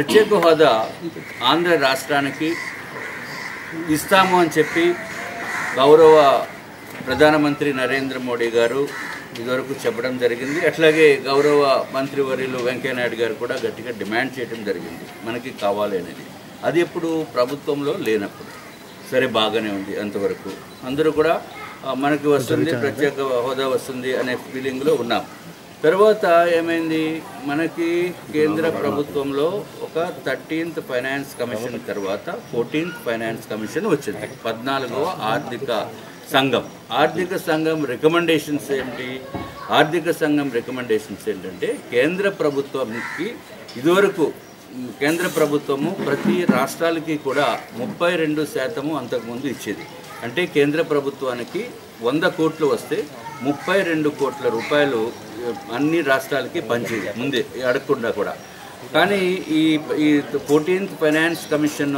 ప్రత్యేక హోదా ఆంధ్ర రాష్ట్రానికి ఇస్తాము అని చెప్పి గౌరవ ప్రధానమంత్రి నరేంద్ర మోడీ గారు ఇదివరకు చెప్పడం జరిగింది అట్లాగే గౌరవ మంత్రివర్యులు వెంకయ్యనాయుడు గారు కూడా గట్టిగా డిమాండ్ చేయడం జరిగింది మనకి కావాలి అనేది అది ఇప్పుడు ప్రభుత్వంలో లేనప్పుడు సరే బాగానే ఉంది అంతవరకు అందరూ కూడా ఆ, మనకి వస్తుంది ప్రత్యేక హోదా వస్తుంది అనే ఫీలింగ్లో ఉన్నాం తర్వాత ఏమైంది మనకి కేంద్ర ప్రభుత్వంలో ఒక థర్టీన్త్ ఫైనాన్స్ కమిషన్ తర్వాత ఫోర్టీన్త్ ఫైనాన్స్ కమిషన్ వచ్చింది పద్నాలుగవ ఆర్థిక సంఘం ఆర్థిక సంఘం రికమెండేషన్స్ ఏంటి ఆర్థిక సంఘం రికమెండేషన్స్ ఏంటంటే కేంద్ర ప్రభుత్వానికి ఇదివరకు మ్, కేంద్ర ప్రభుత్వము ప్రతి రాష్ట్రాలకి కూడా ముప్పై రెండు శాతము అంతకుముందు ఇచ్చేది అంటే కేంద్ర ప్రభుత్వానికి వంద కోట్లు వస్తే ముప్పై రెండు కోట్ల రూపాయలు ఆ, అన్ని రాష్ట్రాలకి పంచేది ముందే అడగకుండా కూడా కానీ ఈ ఈ ఫోర్టీన్త్ ఫైనాన్స్ కమిషన్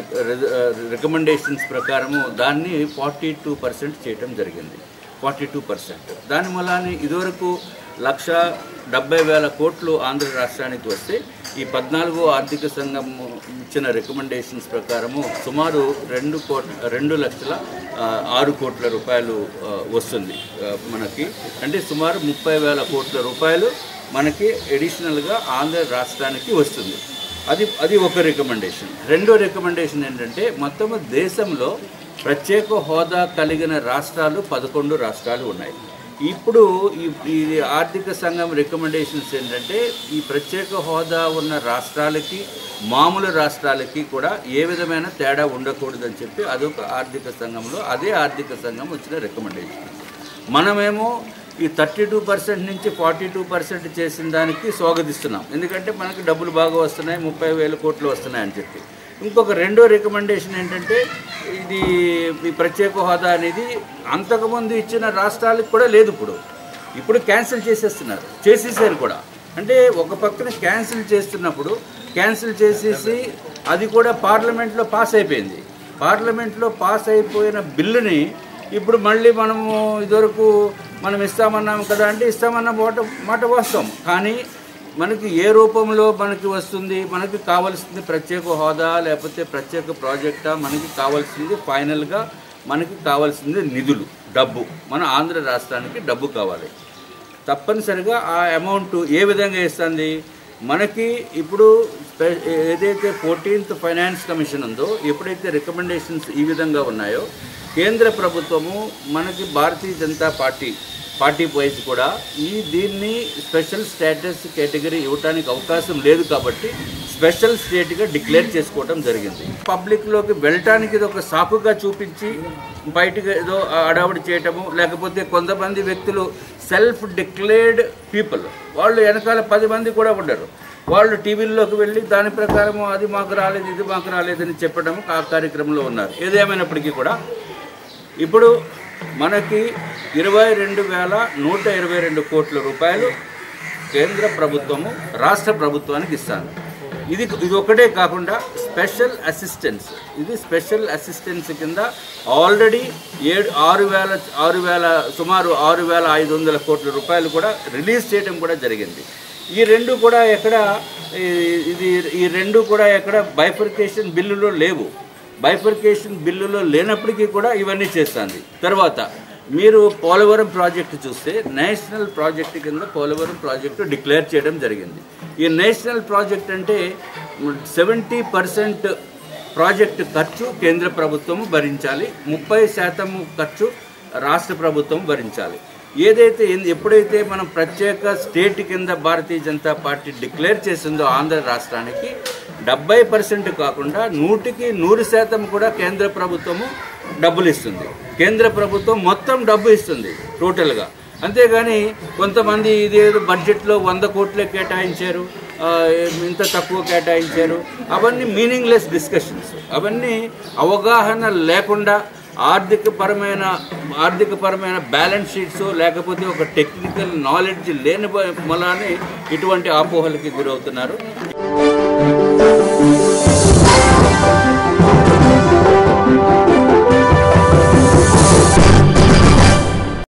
రికమెండేషన్స్ ప్రకారము దాన్ని ఫార్టీ టూ పర్సెంట్ చేయటం జరిగింది ఫార్టీ టూ పర్సెంట్ దాని వల్ల ఇదివరకు లక్ష డెబ్బై వేల కోట్లు ఆంధ్ర రాష్ట్రానికి వస్తే ఈ పద్నాలుగో ఆర్థిక సంఘం ఇచ్చిన రికమెండేషన్స్ ప్రకారము సుమారు రెండు కోట్ల రెండు లక్షల ఆ, ఆరు కోట్ల రూపాయలు ఆ, వస్తుంది ఆ, మనకి అంటే సుమారు ముప్పై వేల కోట్ల రూపాయలు మనకి ఎడిషనల్గా ఆంధ్ర రాష్ట్రానికి వస్తుంది అది అది ఒక రికమెండేషన్ రెండో రికమెండేషన్ ఏంటంటే మొత్తం దేశంలో ప్రత్యేక హోదా కలిగిన రాష్ట్రాలు పదకొండు రాష్ట్రాలు ఉన్నాయి ఇప్పుడు ఈ ఈ ఆర్థిక సంఘం రికమెండేషన్స్ ఏంటంటే ఈ ప్రత్యేక హోదా ఉన్న రాష్ట్రాలకి మామూలు రాష్ట్రాలకి కూడా ఏ విధమైన తేడా ఉండకూడదని చెప్పి అదొక ఆర్థిక సంఘంలో అదే ఆర్థిక సంఘం వచ్చిన రికమెండేషన్ మనమేమో ఈ థర్టీ టూ పర్సెంట్ నుంచి ఫార్టీ టూ పర్సెంట్ చేసిన దానికి స్వాగతిస్తున్నాం ఎందుకంటే మనకి డబ్బులు బాగా వస్తున్నాయి ముప్పై వేల కోట్లు వస్తున్నాయి అని చెప్పి ఇంకొక రెండో రికమెండేషన్ ఏంటంటే ఇది ఈ ప్రత్యేక హోదా అనేది అంతకుముందు ఇచ్చిన రాష్ట్రాలకు కూడా లేదు ఇప్పుడు ఇప్పుడు క్యాన్సిల్ చేసేస్తున్నారు చేసేసారు కూడా అంటే ఒక పక్కన క్యాన్సిల్ చేస్తున్నప్పుడు క్యాన్సిల్ చేసేసి అది కూడా పార్లమెంట్లో పాస్ అయిపోయింది పార్లమెంట్లో పాస్ అయిపోయిన బిల్లుని ఇప్పుడు మళ్ళీ మనము ఇదివరకు మనం ఇస్తామన్నాం కదా అంటే ఇస్తామన్న మాట మాట వాస్తవం కానీ మనకి ఏ రూపంలో మనకి వస్తుంది మనకి కావాల్సింది ప్రత్యేక హోదా లేకపోతే ప్రత్యేక ప్రాజెక్టా మనకి కావాల్సింది ఫైనల్గా మనకి కావాల్సింది నిధులు డబ్బు మన ఆంధ్ర రాష్ట్రానికి డబ్బు కావాలి తప్పనిసరిగా ఆ అమౌంట్ ఏ విధంగా ఇస్తుంది మనకి ఇప్పుడు స్పె- ఏదైతే ఫోర్టీన్త్ ఫైనాన్స్ కమిషన్ ఉందో ఎప్పుడైతే రికమెండేషన్స్ ఈ విధంగా ఉన్నాయో కేంద్ర ప్రభుత్వము మనకి Bharatiya Janata Party party wise కూడా ఈ దీన్ని స్పెషల్ స్టేటస్ కేటగిరీ ఇవ్వడానికి అవకాశం లేదు కాబట్టి స్పెషల్ స్టేట్గా డిక్లేర్ చేసుకోవడం జరిగింది పబ్లిక్లోకి వెళ్ళటానికి ఇది ఒక సాకుగా చూపించి బయటకు ఏదో అడావిడి చేయటము లేకపోతే కొంతమంది వ్యక్తులు సెల్ఫ్ డిక్లేర్డ్ పీపుల్ వాళ్ళు వెనకాల పది మంది కూడా ఉండరు వాళ్ళు టీవీల్లోకి వెళ్ళి దాని ప్రకారం అది మాకు రాలేదు ఇది మాకు రాలేదని చెప్పడం ఆ కార్యక్రమంలో ఉన్నారు ఏదేమైనప్పటికీ కూడా ఇప్పుడు మనకి ఇరవై రెండు వేల నూట ఇరవై రెండు కోట్ల రూపాయలు కేంద్ర ప్రభుత్వము రాష్ట్ర ప్రభుత్వానికి ఇస్తాను ఇది ఇది ఒకటే కాకుండా స్పెషల్ అసిస్టెన్స్ ఇది స్పెషల్ అసిస్టెన్స్ కింద ఆల్రెడీ ఏడు ఆరు వేల ఆరు వేల సుమారు ఆరు వేల ఐదు వందల కోట్ల రూపాయలు కూడా రిలీజ్ చేయడం కూడా జరిగింది ఈ రెండు కూడా ఎక్కడ ఈ- ఇది ఈ రెండు కూడా ఎక్కడ బైఫర్కేషన్ బిల్లులో లేవు బైఫర్కేషన్ బిల్లులో లేనప్పటికీ కూడా ఇవన్నీ చేస్తుంది తర్వాత మీరు పోలవరం ప్రాజెక్టు చూస్తే నేషనల్ ప్రాజెక్టు కింద పోలవరం ప్రాజెక్టు డిక్లేర్ చేయడం జరిగింది ఈ నేషనల్ ప్రాజెక్ట్ అంటే సెవెంటీ పర్సెంట్ ప్రాజెక్టు ఖర్చు కేంద్ర ప్రభుత్వం భరించాలి ముప్పై శాతం ఖర్చు రాష్ట్ర ప్రభుత్వం భరించాలి ఏదైతే ఎన్- ఎప్పుడైతే మనం ప్రత్యేక స్టేట్ కింద భారతీయ జనతా పార్టీ డిక్లేర్ చేసిందో ఆంధ్ర రాష్ట్రానికి డెబ్బై పర్సెంట్ కాకుండా నూటికి నూరు శాతం కూడా కేంద్ర ప్రభుత్వము డబ్బులు ఇస్తుంది కేంద్ర ప్రభుత్వం మొత్తం డబ్బు ఇస్తుంది టోటల్గా అంతేగాని కొంతమంది ఇదేదో బడ్జెట్లో వంద కోట్లే కేటాయించారు ఆ, ఇంత తక్కువ కేటాయించారు అవన్నీ మీనింగ్లెస్ డిస్కషన్స్ అవన్నీ అవగాహన లేకుండా ఆర్థిక పరమైన ఆర్థిక పరమైన బ్యాలెన్స్ షీట్స్ లేకపోతే ఒక టెక్నికల్ నాలెడ్జ్ లేని మూలానే ఇటువంటి అపోహలకి గురవుతున్నారు